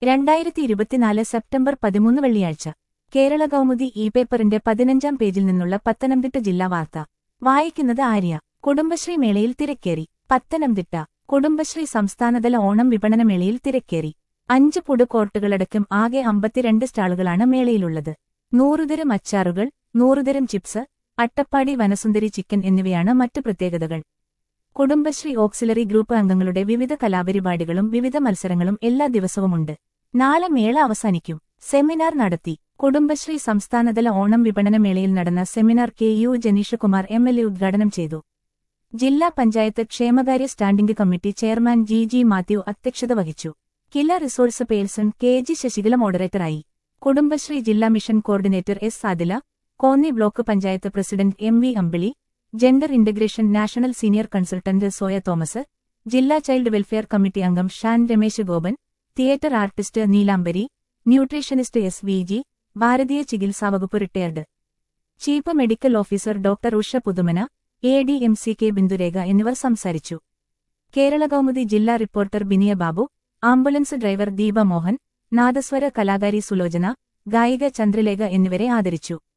രണ്ടായിരത്തി ഇരുപത്തിനാല് സെപ്റ്റംബർ പതിമൂന്ന് വെള്ളിയാഴ്ച കേരള കൗമുദി ഇ പേപ്പറിന്റെ പതിനഞ്ചാം പേജിൽ നിന്നുള്ള പത്തനംതിട്ട ജില്ലാ വാർത്ത വായിക്കുന്നത് ആര്യ കുടുംബശ്രീ മേളയിൽ തിരക്കേറി പത്തനംതിട്ട കുടുംബശ്രീ സംസ്ഥാനതല ഓണം വിപണന മേളയിൽ തിരക്കേറി അഞ്ച് ഫുഡ് കോർട്ടുകളടക്കം ആകെ അമ്പത്തിരണ്ട് സ്റ്റാളുകളാണ് മേളയിലുള്ളത് നൂറുതരം അച്ചാറുകൾ നൂറുതരം ചിപ്സ് അട്ടപ്പാടി വനസുന്ദരി ചിക്കൻ എന്നിവയാണ് മറ്റു പ്രത്യേകതകൾ കുടുംബശ്രീ ഓക്സിലറി ഗ്രൂപ്പ് അംഗങ്ങളുടെ വിവിധ കലാപരിപാടികളും വിവിധ മത്സരങ്ങളും എല്ലാ ദിവസവുമുണ്ട് നാളെ മേള അവസാനിക്കും സെമിനാർ നടത്തി കുടുംബശ്രീ സംസ്ഥാനതല ഓണം വിപണന മേളയിൽ നടന്ന seminar K U Janeeshkumar M L A ഉദ്ഘാടനം ചെയ്തു ജില്ലാ പഞ്ചായത്ത് ക്ഷേമകാര്യ standing committee chairman G G Mathew അധ്യക്ഷത വഹിച്ചു Kila resource person K G Sasikala മോഡറേറ്ററായി കുടുംബശ്രീ ജില്ലാ mission coordinator S Sadila Konni block panchayat president M V Ambili gender integration national senior consultant Soya Thomas ജില്ലാ ചൈൽഡ് വെൽഫെയർ കമ്മിറ്റി അംഗം Shan Ramesh Gopan theatre artist Neelambari nutritionist S V G ഭാരതീയ ചികിത്സാ വകുപ്പ് retired chief medical officer doctor Usha Puthumana A D M C K Bindurekha എന്നിവർ സംസാരിച്ചു കേരള കൗമുദി ജില്ലാ reporter Biniya Babu ambulance driver Deepa Mohan നാദസ്വര കലാകാരി സുലോചന ഗായിക ചന്ദ്രലേഖ എന്നിവരെ ആദരിച്ചു